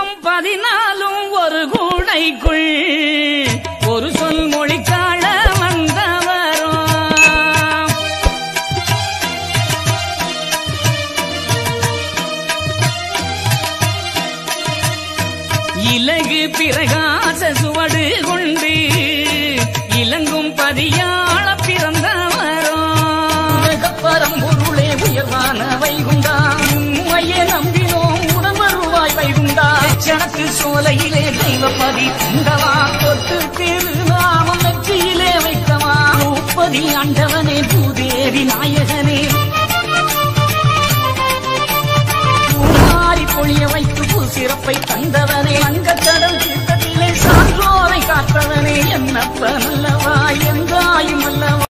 வேதம் பதினாலும் ஒரு கூடைக்குள் ஒரு சொல் மொழிக்காள வந்தவரும் இலகு பிரகாச சுவடு கொண்டு இலங்கும் பதியாள பிறந்தவரும் பரம்பொருளே உயர்வான வைகுண்டா உண்மையே நம்பினோம் உடம்பருவாய் வைகுண்டா சனத்து சோலையிலே தெய்வப்பதி உண்டவா தொட்டு திருநாமம் நெற்றியிலே வைத்தவா முப்பதி ஆண்டவனே பூதேவி நாயகனே பூமாரி பொழிய வைத்து பூசிறப்பை தந்தவனே அங்கக்கடல் தீர்த்தத்திலே சான்றோரை காத்தவனே என்னப்ப நல்லவா எங்காயும் அல்லவா